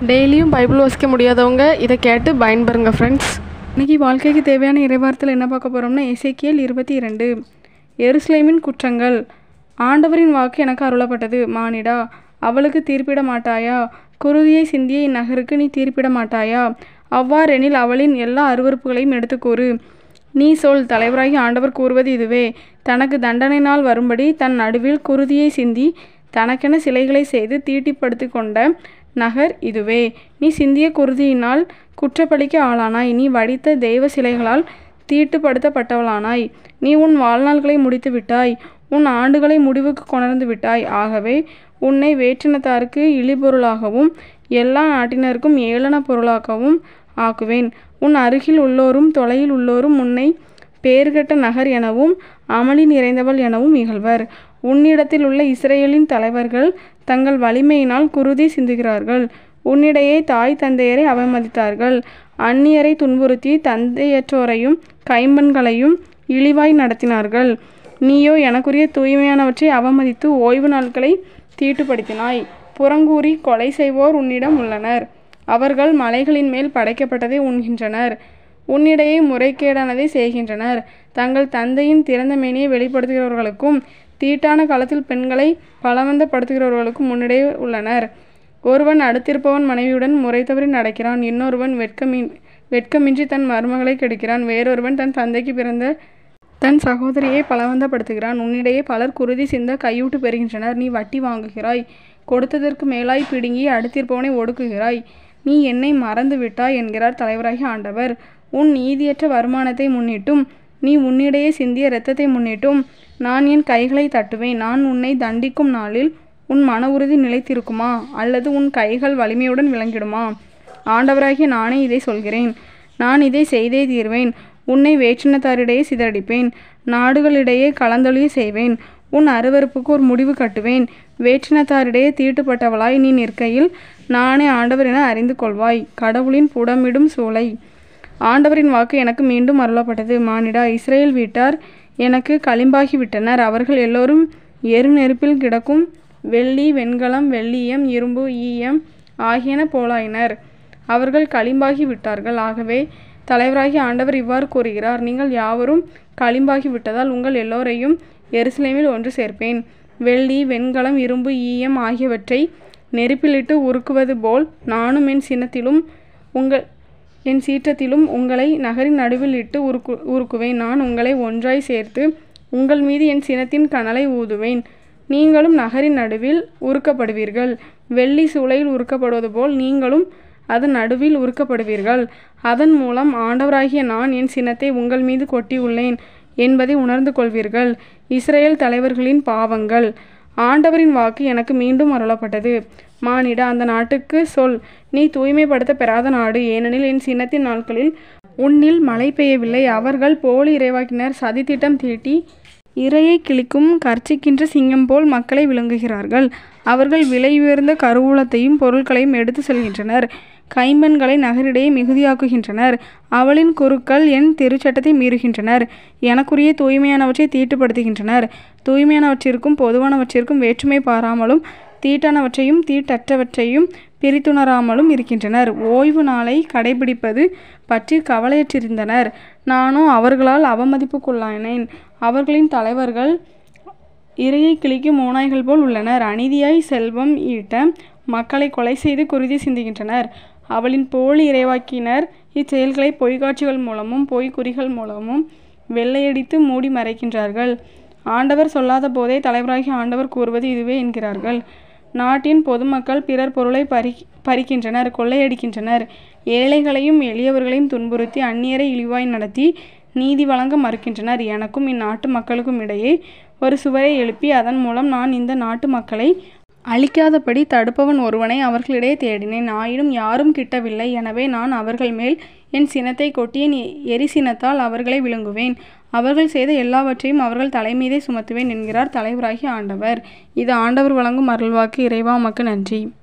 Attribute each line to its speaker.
Speaker 1: டெய்லியும் பைபிள் வாசிக்க முடியாதவங்க இதை கேட்டு பயன்பெறுங்க ஃப்ரெண்ட்ஸ் இன்னைக்கு வாழ்க்கைக்கு தேவையான இறைவார்த்தையில் என்ன பார்க்க போகிறோம்னா எசேக்கியேல் இருபத்தி இரண்டு எருசலேமின் குற்றங்கள் ஆண்டவரின் வாக்கு எனக்கு அருளப்பட்டது மானிடா அவளுக்கு தீர்ப்பிட மாட்டாயா குருதியை சிந்திய இந்நகருக்கு நீ தீர்ப்பிட மாட்டாயா அவ்வாறெனில் அவளின் எல்லா அருவருப்புகளையும் எடுத்துக்கூறு நீ சொல் தலைவராகி ஆண்டவர் கூறுவது இதுவே தனக்கு தண்டனை நாள் வரும்படி தன் நடுவில் குருதியை சிந்தி தனக்கென சிலைகளை செய்து தீட்டிப்படுத்தி கொண்ட நகர் இதுவே நீ சிந்திய குருதியினால் குற்றப்பழிக்க ஆளானாய் நீ வடித்த தெய்வ சிலைகளால் தீட்டுப்படுத்தப்பட்டவளானாய் நீ உன் வாழ்நாள்களை முடித்து விட்டாய் உன் ஆண்டுகளை முடிவுக்கு கொணர்ந்து விட்டாய் ஆகவே உன்னை வேற்றினத்தாருக்கு இழிபொருளாகவும் எல்லா நாட்டினருக்கும் ஏளன பொருளாகவும் ஆக்குவேன் உன் அருகில் உள்ளோரும் தொலையில் உள்ளோரும் உன்னை பேர்கெட்ட நகர் எனவும் அமளி நிறைந்தவள் எனவும் இகழ்வர் உன்னிடத்தில் உள்ள இஸ்ரேலின் தலைவர்கள் தங்கள் வலிமையினால் குருதி சிந்துகிறார்கள் உன்னிடையே தாய் தந்தையரை அவமதித்தார்கள் அந்நியரை துன்புறுத்தி தந்தையற்றோரையும் கைம்பெண்களையும் இழிவாய் நடத்தினார்கள் நீயோ எனக்குரிய தூய்மையானவற்றை அவமதித்து ஓய்வு நாட்களை தீட்டுப்படுத்தினாய் புறங்கூறி கொலை செய்வோர் உன்னிடம் உள்ளனர் அவர்கள் மலைகளின் மேல் படைக்கப்பட்டதை உண்கின்றனர் உன்னிடையே முறைகேடானதை செய்கின்றனர் தங்கள் தந்தையின் திறந்த மேனியை வெளிப்படுத்துகிறவர்களுக்கும் தீட்டான காலத்தில் பெண்களை பலவந்தப்படுத்துகிறவர்களுக்கும் முன்னிடையே உள்ளனர் ஒருவன் அடுத்திருப்பவன் மனைவியுடன் முறை தவறி நடக்கிறான் இன்னொருவன் வெட்கமின் வெட்கமின்றி தன் மருமகளை கெடுக்கிறான் வேறொருவன் தன் தந்தைக்கு பிறந்த தன் சகோதரியை பலவந்தப்படுத்துகிறான் உன்னிடையே பலர் குருதி சிந்த கையூட்டு பெறுகின்றனர் நீ வட்டி வாங்குகிறாய் கொடுத்ததற்கு மேலாய் பிடுங்கி அடுத்திருப்பவனை ஒடுக்குகிறாய் நீ என்னை மறந்து விட்டாய் என்கிறார் தலைவராகி ஆண்டவர் உன் நீதியற்ற வருமானத்தை முன்னிட்டும் நீ உன்னிடையே சிந்திய இரத்தத்தை முன்னிட்டும் நான் என் கைகளை தட்டுவேன் நான் உன்னை தண்டிக்கும் நாளில் உன் மன உறுதி நிலைத்திருக்குமா அல்லது உன் கைகள் வலிமையுடன் விளங்கிடுமா ஆண்டவராகிய நானே இதை சொல்கிறேன் நான் இதை செய்தே தீர்வேன் உன்னை வேற்றினத்தாரிடையே சிதறடிப்பேன் நாடுகளிடையே கலந்தொழிய செய்வேன் உன் அருவருப்புக்கு ஒரு முடிவு கட்டுவேன் வேற்றினத்தாரிடையே தீட்டுப்பட்டவளாய் நீ நிற்கையில் நானே ஆண்டவர் என அறிந்து கொள்வாய் கடவுளின் புடமிடும் சூளை ஆண்டவரின் வாக்கு எனக்கு மீண்டும் அருளப்பட்டது மானிடா இஸ்ரேல் வீட்டார் எனக்கு களிம்பாகி விட்டனர் அவர்கள் எல்லோரும் எரு நெருப்பில் கிடக்கும் வெள்ளி வெண்கலம் வெள்ளியம் இரும்பு ஈயம் ஆகியன போலாயினர் அவர்கள் களிம்பாகி விட்டார்கள் ஆகவே தலைவராகி ஆண்டவர் இவ்வாறு கூறுகிறார் நீங்கள் யாவரும் களிம்பாகி விட்டதால் உங்கள் எல்லோரையும் எருசலேமில் ஒன்று சேர்ப்பேன் வெள்ளி வெண்கலம் இரும்பு ஈயம் ஆகியவற்றை நெருப்பிலிட்டு உருக்குவது போல் நானும் என் சினத்திலும் உங்கள் என் சீற்றத்திலும் உங்களை நகரின் நடுவில் இட்டு உருக்கு உருக்குவேன் நான் உங்களை ஒன்றாய் சேர்த்து உங்கள் மீது என் சினத்தின் கனலை ஊதுவேன் நீங்களும் நகரின் நடுவில் உருக்கப்படுவீர்கள் வெள்ளி சூளையில் உருக்கப்படுவது போல் நீங்களும் அதன் நடுவில் உருக்கப்படுவீர்கள் அதன் மூலம் ஆண்டவராகிய நான் என் சினத்தை உங்கள் மீது கொட்டியுள்ளேன் என்பதை உணர்ந்து கொள்வீர்கள் இஸ்ரேல் தலைவர்களின் பாவங்கள் ஆண்டவரின் வாக்கு எனக்கு மீண்டும் அருளப்பட்டது மானிட அந்த நாட்டுக்கு சொல் நீ தூய்மைப்படுத்த பெறாத நாடு ஏனெனில் என் சின்னத்தின் நாட்களில் உன்னில் மழை பெய்யவில்லை அவர்கள் போலி இறைவாக்கினர் சதித்திட்டம் தீட்டி இரையை கிழிக்கும் கர்ச்சிக்கின்ற சிங்கம் போல் மக்களை விளங்குகிறார்கள் அவர்கள் விலை உயர்ந்த கருவூலத்தையும் பொருட்களையும் எடுத்து செல்கின்றனர் கைம்பெண்களை நகரிடையே மிகுதியாக்குகின்றனர் அவளின் குருக்கள் என் திருச்சட்டத்தை மீறுகின்றனர் எனக்குரிய தூய்மையானவற்றை தீட்டுப்படுத்துகின்றனர் தூய்மையானவற்றிற்கும் பொதுவானவற்றிற்கும் வேற்றுமை பாராமலும் தீட்டானவற்றையும் தீட்டற்றவற்றையும் பிரித்துணராமலும் இருக்கின்றனர் ஓய்வு நாளை கடைபிடிப்பது பற்றி கவலையற்றிருந்தனர் நானோ அவர்களால் அவமதிப்புக்குள்ளானேன் அவர்களின் தலைவர்கள் இரையை கிழிக்கும் ஓநாய்கள் போல் உள்ளனர் அநீதியாய் செல்வம் ஈட்ட மக்களை கொலை செய்து குருதி சிந்துகின்றனர் அவளின் போலி இறைவாக்கினர் இச்செயல்களை பொய்க்காட்சிகள் மூலமும் பொய்க்குறிகள் மூலமும் வெள்ளையடித்து மூடி மறைக்கின்றார்கள் ஆண்டவர் சொல்லாத போதே தலைவராகி ஆண்டவர் கூறுவது இதுவே என்கிறார்கள் நாட்டின் பொதுமக்கள் பிறர் பொருளை பறி பறிக்கின்றனர் கொள்ளையடிக்கின்றனர் ஏழைகளையும் எளியவர்களையும் துன்புறுத்தி அந்நியரை இழிவாய் நடத்தி நீதி வழங்க மறுக்கின்றனர் எனக்கும் இந்நாட்டு மக்களுக்கும் இடையே ஒரு சுவரை எழுப்பி அதன் மூலம் நான் இந்த நாட்டு மக்களை அழிக்காதபடி தடுப்பவன் ஒருவனை அவர்களிடையே தேடினேன் ஆயினும் யாரும் கிட்டவில்லை எனவே நான் அவர்கள் மேல் என் சினத்தை கொட்டி என் எரி சினத்தால் அவர்களை விழுங்குவேன் அவர்கள் செய்த எல்லாவற்றையும் அவர்கள் தலைமீதே சுமத்துவேன் என்கிறார் தலைவராகிய ஆண்டவர் இது ஆண்டவர் வழங்கும் அருள்வாக்கு இறைவா உமக்கு நன்றி